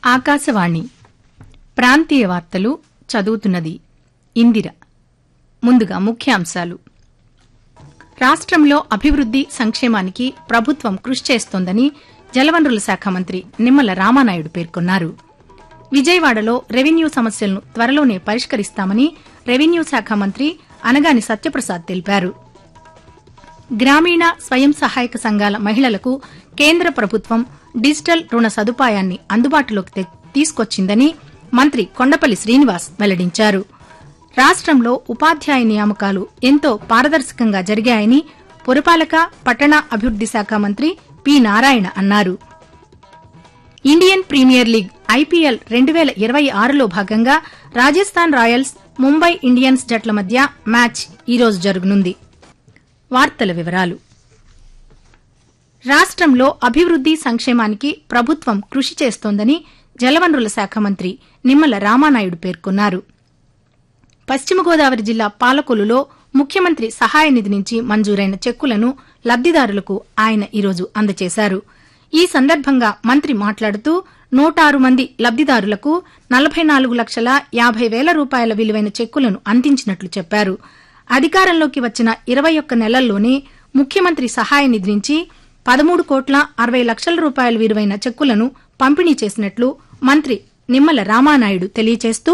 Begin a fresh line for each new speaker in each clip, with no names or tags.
ఆకాశవాణి ప్రాంతీయ వార్తలు చదువుతున్నది ఇందిర ముందుగా ముఖ్యాంశాలు రాష్ట్రంలో అభివృద్ది సంక్షేమానికి ప్రభుత్వం కృషి చేస్తోందని జలవనరుల శాఖ మంత్రి నిమ్మల రామానాయుడు పేర్కొన్నారు విజయవాడలో రెవెన్యూ సమస్యలను త్వరలోనే పరిష్కరిస్తామని రెవెన్యూ శాఖ మంత్రి అనగాని సత్యప్రసాద్ తెలిపారు గ్రామీణ స్వయం సహాయక సంఘాల మహిళలకు కేంద్ర ప్రభుత్వం డిజిటల్ రుణ సదుపాయాన్ని అందుబాటులోకి తె- తీసుకొచ్చిందని మంత్రి కొండపల్లి శ్రీనివాస్ వెల్లడించారు రాష్ట్రంలో ఉపాధ్యాయ నియామకాలు ఎంతో పారదర్శకంగా జరిగాయని పురపాలక పట్టణ అభివృద్ది శాఖ మంత్రి పి నారాయణ అన్నారు ఇండియన్ ప్రీమియర్ లీగ్ ఐపీఎల్ రెండు వేల ఇరవై ఆరులో భాగంగా రాజస్థాన్ రాయల్స్ ముంబై ఇండియన్స్ జట్ల మధ్య మ్యాచ్ ఈరోజు జరగనుంది వార్తల వివరాలు రాష్ట్రంలో అభివృద్ది సంక్షేమానికి ప్రభుత్వం కృషి చేస్తోందని జలవనరుల శాఖ మంత్రి నిమ్మల రామానాయుడు పేర్కొన్నారు పశ్చిమ గోదావరి జిల్లా పాలకొలులో ముఖ్యమంత్రి సహాయ నిధి నుంచి మంజూరైన చెక్కులను లబ్దిదారులకు ఆయన ఈరోజు అందజేశారు ఈ సందర్భంగా మంత్రి మాట్లాడుతూ నూట ఆరు మంది లబ్దిదారులకు నలభై నాలుగు లక్షల యాభై వేల రూపాయల విలువైన చెక్కులను అందించినట్లు చెప్పారు అధికారంలోకి వచ్చిన ఇరవై ఒక్క నెలల్లోనే ముఖ్యమంత్రి సహాయ నిధి నుంచి పదమూడు కోట్ల అరవై లక్షల రూపాయల విలువైన చెక్కులను పంపిణీ చేసినట్లు మంత్రి నిమ్మల రామానాయుడు తెలియజేస్తూ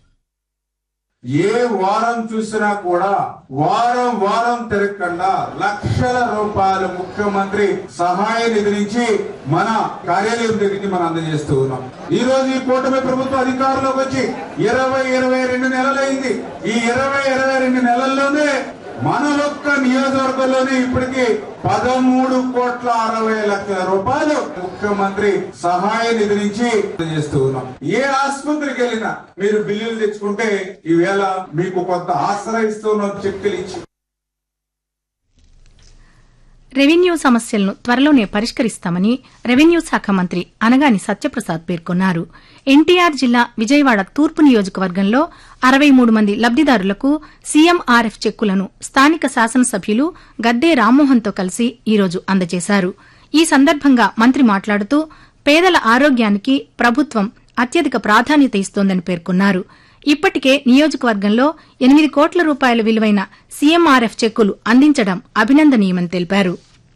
ఏ వారం చూసినా కూడా వారం వారం తిరగకుండా లక్షల రూపాయలు ముఖ్యమంత్రి సహాయ నిధి నుంచి మన కార్యాలయం దగ్గర నుంచి మనం అందజేస్తూ ఉన్నాం ఈ రోజు ఈ కూటమి ప్రభుత్వ అధికారంలోకి వచ్చి ఇరవై ఇరవై రెండు నెలలైంది ఈ ఇరవై ఇరవై రెండు నెలల్లోనే మన ఒక్క నియోజకవర్గంలోనే ఇప్పటికి పదమూడు కోట్ల అరవై లక్షల రూపాయలు ముఖ్యమంత్రి సహాయ నిధి నుంచి చేస్తూ ఉన్నాం ఏ ఆసుపత్రికి వెళ్ళినా మీరు బిల్లులు తెచ్చుకుంటే ఈవేళ మీకు కొంత ఆశ్రయిస్తున్నాం చెక్కులు ఇచ్చి
రెవెన్యూ సమస్యలను త్వరలోనే పరిష్కరిస్తామని రెవెన్యూ శాఖ మంత్రి అనగాని సత్యప్రసాద్ పేర్కొన్నారు ఎన్టీఆర్ జిల్లా విజయవాడ తూర్పు నియోజకవర్గంలో అరవై మూడు మంది లబ్దిదారులకు సీఎంఆర్ఎఫ్ చెక్కులను స్థానిక శాసనసభ్యులు గద్దే రామ్మోహన్తో కలిసి ఈరోజు అందజేశారు ఈ సందర్భంగా మంత్రి మాట్లాడుతూ పేదల ఆరోగ్యానికి ప్రభుత్వం అత్యధిక ప్రాధాన్యత ఇస్తోందని పేర్కొన్నారు ఇప్పటికే నియోజకవర్గంలో ఎనిమిది కోట్ల రూపాయల విలువైన సీఎంఆర్ఎఫ్ చెక్కులు అందించడం అభినందనీయమని తెలిపారు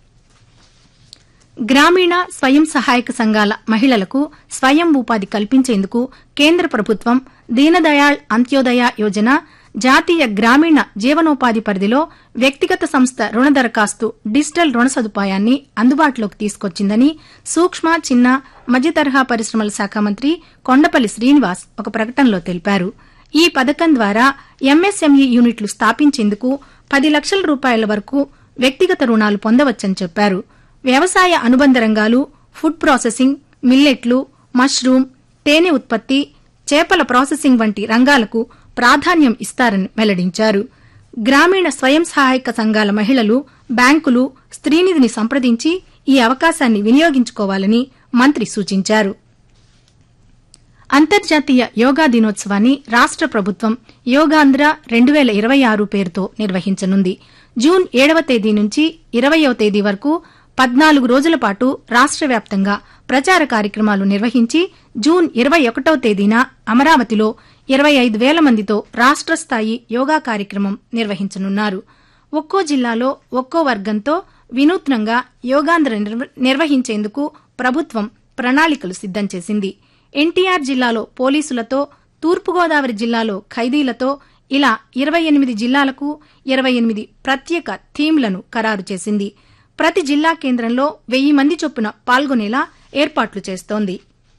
గ్రామీణ స్వయం సహాయక సంఘాల మహిళలకు స్వయం ఉపాధి కల్పించేందుకు కేంద్ర ప్రభుత్వం దీనదయాళ్ అంత్యోదయ యోజన జాతీయ గ్రామీణ జీవనోపాధి పరిధిలో వ్యక్తిగత సంస్థ రుణ దరఖాస్తు డిజిటల్ రుణ సదుపాయాన్ని అందుబాటులోకి తీసుకొచ్చిందని సూక్ష్మ చిన్న మధ్యతరహా పరిశ్రమల శాఖ మంత్రి కొండపల్లి శ్రీనివాస్ ఒక ప్రకటనలో తెలిపారు ఈ పథకం ద్వారా ఎంఎస్ఎంఈ యూనిట్లు స్థాపించేందుకు పది లక్షల రూపాయల వరకు వ్యక్తిగత రుణాలు పొందవచ్చని చెప్పారు వ్యవసాయ అనుబంధ రంగాలు ఫుడ్ ప్రాసెసింగ్ మిల్లెట్లు మష్రూమ్ తేనె ఉత్పత్తి చేపల ప్రాసెసింగ్ వంటి రంగాలకు ప్రాధాన్యం ఇస్తారని వెల్లడించారు గ్రామీణ స్వయం సహాయక సంఘాల మహిళలు బ్యాంకులు స్త్రీనిధిని సంప్రదించి ఈ అవకాశాన్ని వినియోగించుకోవాలని మంత్రి సూచించారు అంతర్జాతీయ యోగా దినోత్సవాన్ని రాష్ట ప్రభుత్వం యోగాంధ్ర రెండు వేల ఇరవై ఆరు పేరుతో నిర్వహించనుంది జూన్ ఏడవ తేదీ నుంచి ఇరవయవ తేదీ వరకు పద్నాలుగు రోజుల పాటు రాష్ట వ్యాప్తంగా ప్రచార కార్యక్రమాలు నిర్వహించి జూన్ ఇరవై ఒకటవ తేదీన అమరావతిలో ఇరవై ఐదు వేల మందితో రాష్ట స్థాయి యోగా కార్యక్రమం నిర్వహించనున్నారు ఒక్కో జిల్లాలో ఒక్కో వర్గంతో వినూత్నంగా యోగాంధ్ర నిర్వ- నిర్వహించేందుకు ప్రభుత్వం ప్రణాళికలు సిద్దం చేసింది ఎన్టీఆర్ జిల్లాలో పోలీసులతో తూర్పుగోదావరి జిల్లాలో ఖైదీలతో ఇలా ఇరవై ఎనిమిది జిల్లాలకు ఇరవై ఎనిమిది ప్రత్యేక థీమ్లను ఖరారు చేసింది ప్రతి జిల్లా కేంద్రంలో వెయ్యి మంది చొప్పున పాల్గొనేలా ఏర్పాట్లు చేస్తోంది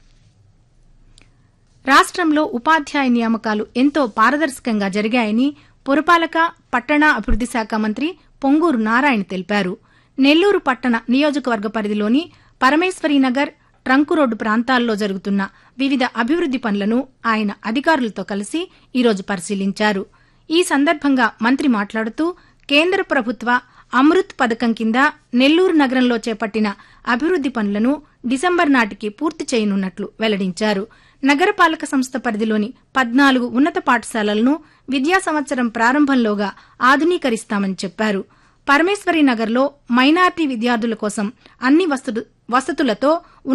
రాష్ట్రంలో ఉపాధ్యాయ నియామకాలు ఎంతో పారదర్శకంగా జరిగాయని పురపాలక పట్టణ అభివృద్ది శాఖ మంత్రి పొంగూరు నారాయణ తెలిపారు నెల్లూరు పట్టణ నియోజకవర్గ పరిధిలోని పరమేశ్వరీనగర్ ట్రంకు రోడ్డు ప్రాంతాల్లో జరుగుతున్న వివిధ అభివృద్ది పనులను ఆయన అధికారులతో కలిసి ఈరోజు పరిశీలించారు ఈ సందర్భంగా మంత్రి మాట్లాడుతూ కేంద్ర ప్రభుత్వ అమృత్ పథకం కింద నెల్లూరు నగరంలో చేపట్టిన అభివృద్ది పనులను డిసెంబర్ నాటికి పూర్తి చేయనున్నట్లు వెల్లడించారు నగరపాలక సంస్థ పరిధిలోని పద్నాలుగు ఉన్నత పాఠశాలలను విద్యా సంవత్సరం ప్రారంభంలోగా ఆధునీకరిస్తామని చెప్పారు పరమేశ్వరి నగర్లో మైనార్టీ విద్యార్థుల కోసం అన్ని వసతు- వసతులతో